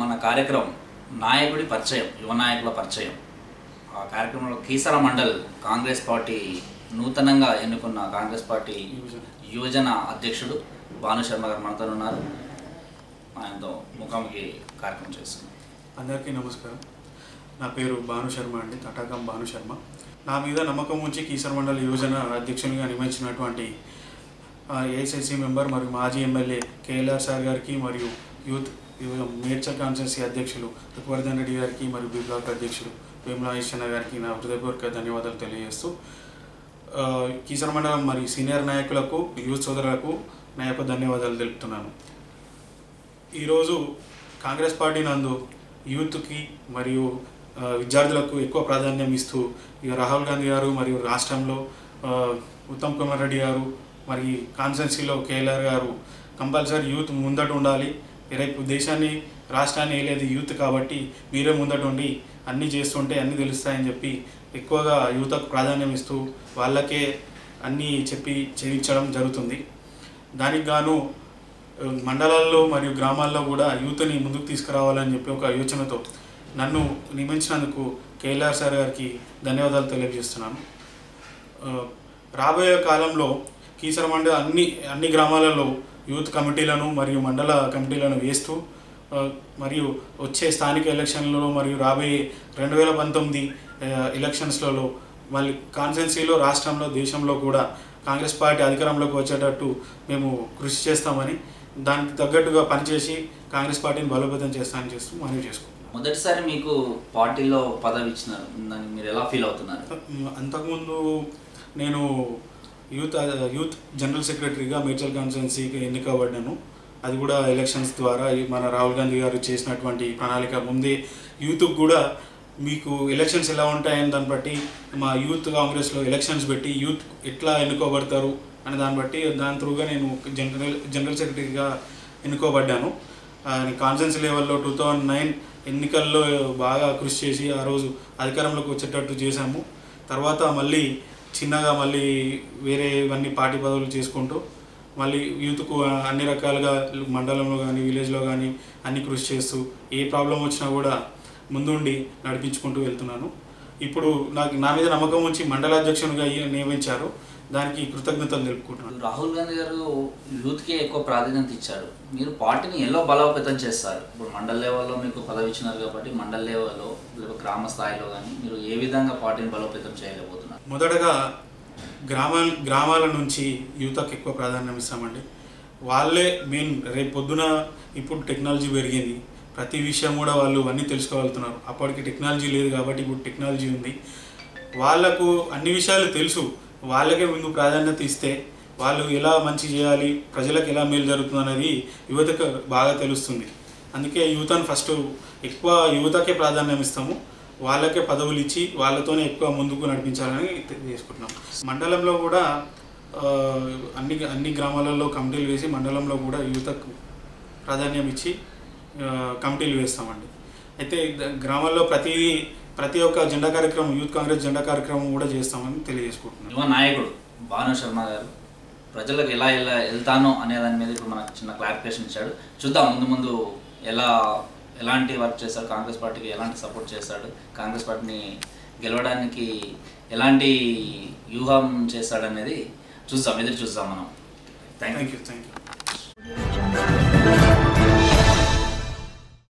మన కార్యక్రమం నాయకుడి పరిచయం యువ నాయకుల పరిచయం ఆ కార్యక్రమంలో కీసర మండల్ కాంగ్రెస్ పార్టీ నూతనంగా ఎన్నుకున్న కాంగ్రెస్ పార్టీ యువజన అధ్యక్షుడు భాను శర్మ గారు మనతో ఉన్నారు ఆయనతో ముఖాముఖి కార్యక్రమం చేస్తున్నాం అందరికీ నమస్కారం నా పేరు భాను శర్మ అండి తటాకం భాను శర్మ నా మీద నమ్మకం ఉంచి కీసర మండలి యువజన అధ్యక్షునిగా నియమించినటువంటి ఏఐసిసి మెంబర్ మరియు మాజీ ఎమ్మెల్యే కేఎల్ఆర్ సార్ గారికి మరియు యూత్ యు- మేడ్చల్ కాన్స్టిట్యున్సీ అధ్యక్షులు రుక్వర్ధన్ రెడ్డి గారికి మరియు బి బ్లాక్ అధ్యక్షులు వేముల ఈశ్వర గారికి నా హృదయపూర్వక ధన్యవాదాలు తెలియజేస్తూ ఆ, కీసర మండలం మరియు సీనియర్ నాయకులకు యూత్ సోదరులకు నా యొక్క ధన్యవాదాలు తెలుపుతున్నాను ఈరోజు కాంగ్రెస్ పార్టీ నందు యూత్కి మరియు ఆ, విద్యార్థులకు ఎక్కువ ప్రాధాన్యం ఇస్తూ ఇక రాహుల్ గాంధీ గారు మరియు రాష్ట్రంలో ఆ, ఉత్తమ్ కుమార్ రెడ్డి గారు మరి కాన్స్టెన్సీలో కేఎల్ఆర్ గారు కంపల్సరీ యూత్ ముందట ఉండాలి రేపు దేశాన్ని రాష్ట్రాన్ని వేయలేదు యూత్ కాబట్టి మీరే ముందట ఉండి అన్నీ చేస్తుంటే అన్నీ తెలుస్తాయని చెప్పి ఎక్కువగా యువతకు ప్రాధాన్యం ఇస్తూ వాళ్ళకే అన్నీ చెప్పి చేయించడం జరుగుతుంది దానికి గాను మండలాల్లో మరియు గ్రామాల్లో కూడా యూత్ని ముందుకు తీసుకురావాలని చెప్పి ఒక యోచనతో నన్ను నియమించినందుకు కేఎల్ఆర్ సార్ గారికి ధన్యవాదాలు తెలియజేస్తున్నాను ఆ, రాబోయే కాలంలో కీసర మండల అన్ని అన్ని గ్రామాలలో యూత్ కమిటీలను మరియు మండల కమిటీలను వేస్తూ ఆ, మరియు వచ్చే స్థానిక ఎలక్షన్లలో మరియు రాబోయే రెండు వేల పంతొమ్మిది ఎలక్షన్స్లలో మళ్ళీ కాన్స్టెన్సీలో రాష్ట్రంలో దేశంలో కూడా కాంగ్రెస్ పార్టీ అధికారంలోకి వచ్చేటట్టు మేము కృషి చేస్తామని దానికి తగ్గట్టుగా పనిచేసి కాంగ్రెస్ పార్టీని బలోపేతం చేస్తామని చేస్తూ మనవి చేసుకుంటున్నాం మొదటిసారి మీకు పార్టీలో పదవి ఇచ్చినారు దాన్ని మీరు ఎలా ఫీల్ అవుతున్నారు అంతకుముందు నేను యూత్ యూత్ జనరల్ సెక్రటరీగా మేడ్చల్ కాన్స్టిట్యున్సీకి ఎన్నికబడ్డాను అది కూడా ఎలక్షన్స్ ద్వారా ఈ మన రాహుల్ గాంధీ గారు చేసినటువంటి ప్రణాళిక ముందే యూత్కి కూడా మీకు ఎలక్షన్స్ ఎలా ఉంటాయని దాన్ని బట్టి మా యూత్ కాంగ్రెస్లో ఎలక్షన్స్ పెట్టి యూత్ ఎట్లా ఎన్నుకోబడతారు అనే దాన్ని బట్టి దాని త్రూగా నేను జనరల్ జనరల్ సెక్రటరీగా ఎన్నుకోబడ్డాను కాన్ఫరెన్స్ లెవెల్లో టూ థౌజండ్ నైన్ ఎన్నికల్లో బాగా కృషి చేసి ఆ రోజు అధికారంలోకి వచ్చేటట్టు చేశాము తర్వాత మళ్ళీ చిన్నగా మళ్ళీ వేరే ఇవన్నీ పార్టీ పదవులు చేసుకుంటూ మళ్ళీ యూత్కు అన్ని రకాలుగా మండలంలో కానీ విలేజ్లో కానీ అన్ని కృషి చేస్తూ ఏ ప్రాబ్లం వచ్చినా కూడా ముందుండి నడిపించుకుంటూ వెళ్తున్నాను ఇప్పుడు నాకు నా మీద నమ్మకం ఉంచి మండలాధ్యక్షునిగా అయ్యి నియమించారు దానికి కృతజ్ఞతలు తెలుపుకుంటున్నాను రాహుల్ గాంధీ గారు యూత్కే ఎక్కువ ప్రాధాన్యత ఇచ్చారు మీరు పార్టీని ఎలా బలోపేతం చేస్తారు ఇప్పుడు మండల్ లెవెల్లో మీకు పదవి ఇచ్చినారు కాబట్టి మండల్ లెవెల్లో లేదా గ్రామ స్థాయిలో కానీ మీరు ఏ విధంగా పార్టీని బలోపేతం చేయలేకపోతున్నారు మొదటగా గ్రామాల గ్రామాల నుంచి యువతకు ఎక్కువ ప్రాధాన్యం ఇస్తామండి వాళ్ళే మెయిన్ రేపు పొద్దున ఇప్పుడు టెక్నాలజీ పెరిగింది ప్రతి విషయం కూడా వాళ్ళు అన్నీ తెలుసుకోగలుగుతున్నారు అప్పటికి టెక్నాలజీ లేదు కాబట్టి ఇప్పుడు టెక్నాలజీ ఉంది వాళ్ళకు అన్ని విషయాలు తెలుసు వాళ్ళకే ముందు ప్రాధాన్యత ఇస్తే వాళ్ళు ఎలా మంచి చేయాలి ప్రజలకు ఎలా మేలు జరుగుతుంది అనేది యువతకు బాగా తెలుస్తుంది అందుకే యువతను ఫస్ట్ ఎక్కువ యువతకే ప్రాధాన్యం ఇస్తాము వాళ్ళకే పదవులు ఇచ్చి వాళ్ళతోనే ఎక్కువ ముందుకు నడిపించాలని చేసుకుంటున్నాం మండలంలో కూడా ఆ, అన్ని అన్ని గ్రామాలలో కమిటీలు వేసి మండలంలో కూడా యువతకు ప్రాధాన్యం ఇచ్చి ఆ, కమిటీలు వేస్తామండి అయితే ద- గ్రామాల్లో ప్రతి ప్రతి ఒక్క జెండా కార్యక్రమం యూత్ కాంగ్రెస్ జెండా కార్యక్రమం కూడా చేస్తామని తెలియజేసుకుంటున్నాం యువ నాయకుడు భాను శర్మ గారు ప్రజలకు ఎలా ఎలా వెళ్తానో అనే దాని మీద ఇప్పుడు మనకు చిన్న క్లారిఫికేషన్ ఇచ్చాడు చూద్దాం ముందు ముందు ఎలా ఎలాంటి వర్క్ చేస్తాడు కాంగ్రెస్ పార్టీకి ఎలాంటి సపోర్ట్ చేస్తాడు కాంగ్రెస్ పార్టీని గెలవడానికి ఎలాంటి వ్యూహం చేస్తాడనేది చూద్దాం ఎదురు చూద్దాం మనం thank you thank you thank you